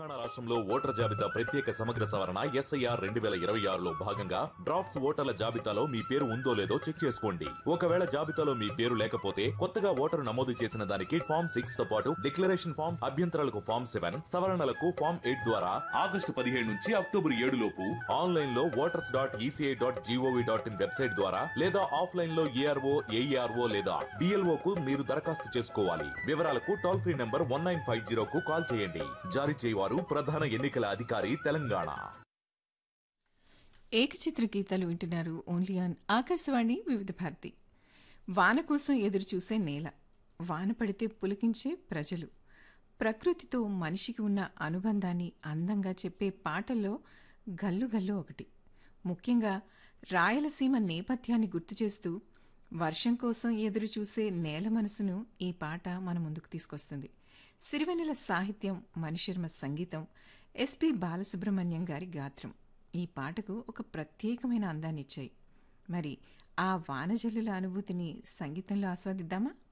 తెలంగాణ రాష్ట్రంలో ఓటర్ జాబితా ప్రత్యేక సమగ్ర సవరణ ఎస్ఐఆర్ రెండు వేల ఇరవై ఆరులో భాగంగా డ్రాఫ్ట్స్ ఓటర్ల జాబితాలో మీ పేరు ఉందో లేదో చెక్ చేసుకోండి ఒకవేళ జాబితాలో మీ పేరు లేకపోతే కొత్తగా ఓటరు నమోదు చేసిన దానికి ఫామ్ సిక్స్ తో పాటు డిక్లరేషన్ ఫామ్ అభ్యంతరాలకు ఫామ్ సెవెన్ సవరణలకు ఫామ్ ఎయిట్ ద్వారా ఆగస్టు పదిహేడు నుంచి అక్టోబర్ ఏడు లోపు ఆన్లైన్ లో voters dot ECI dot GOV dot in website ద్వారా లేదా ఆఫ్లైన్ లో ఏఆర్ఓ ఏఈఆర్ఓ లేదా డిఎల్ఓ కు మీరు దరఖాస్తు చేసుకోవాలి వివరాలకు toll free number one nine five zero కు కాల్ చేయండి జారీ చేయవారు ప్రధాన ఎన్నికల అధికారి తెలంగాణ ఏకచిత్ర గీతాలు వింటున్నారు ఓన్లీ ఆన్ ఆకాశవాణి వివిధ భారతి వాన కోసం ఎదురు చూసే నేల వాన పడితే పులకించే ప్రజలు ప్రకృతితో మనిషికి ఉన్న అనుబంధాన్ని అందంగా చెప్పే పాటల్లో గల్లు గల్లు ఒకటి ముఖ్యంగా రాయలసీమ నేపథ్యాన్ని గుర్తు చేస్తూ వర్షం కోసం ఎదురు చూసే నేల మనసును ఈ పాట మన ముందుకు తీసుకొస్తుంది సిరివెన్నెల సాహిత్యం మణిశర్మ సంగీతం ఎస్పి బాలసుబ్రహ్మణ్యం గారి గాత్రం ఈ పాటకు ఒక ప్రత్యేకమైన అందాన్నిచ్చాయి మరి ఆ వానజల్లుల అనుభూతిని సంగీతంలో ఆస్వాదిద్దామా